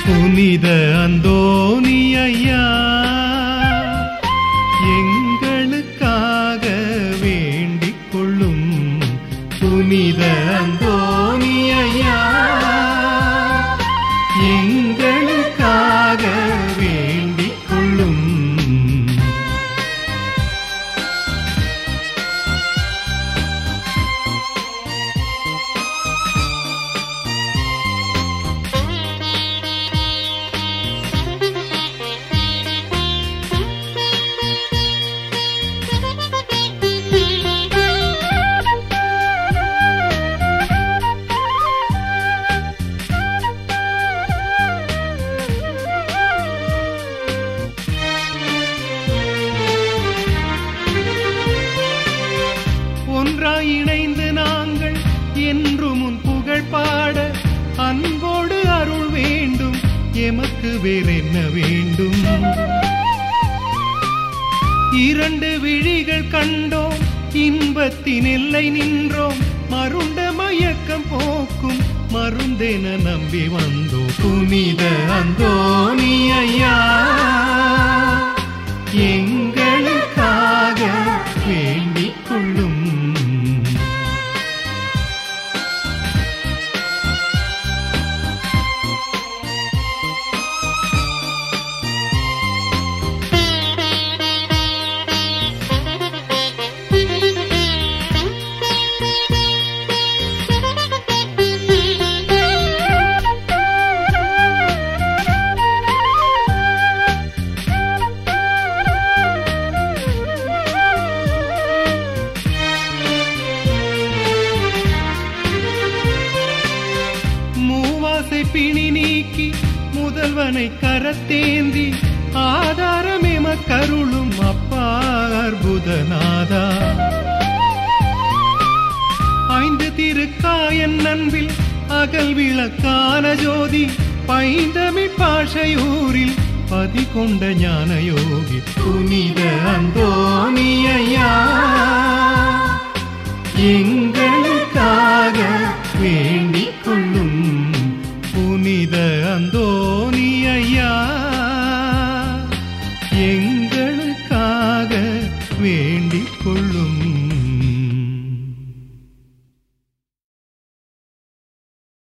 புனித அந்தோனி ஐயா எங்களுக்காக வேண்டிக் கொள்ளும் புனித அந்தோனி ஐயா எங்களுக்காக வேண்டிக் கொள்ளும் ஒன்றாய் இணைந்து நாங்கள் என்றும் உன் புகழ் பாட அன்போடு அருள் வேண்டும் எமக்கு வேறென்ன வேண்டும் இரண்டு விழிகள் கண்டோம் இன்பத்தின் எல்லை நின்றோம் மருண்ட மயக்கம் போக்கும் மருந்தென நம்பி வந்தோம் புனித அந்தோனி ஐயா எங்களுக்காக வேண்டிக் கொள்ளும் மூவாசை பிணி நீக்கி முதல்வனை கரத்தேந்தி ஆதாரமே மக்கருளும் அப்பா அற்புதநாதா ஐந்து திருக்காயன் அன்பில் அகல் விளக்கான ஜோதி பைந்தமிழ் பாஷையூரில் பதி கொண்ட ஞான யோகி புனித அந்தோனியா எங்களுக்காக வேண்டிக் கொள்ளும் புனித அந்தோனி ஐயா எங்களுக்காக வேண்டிக் கொள்ளும்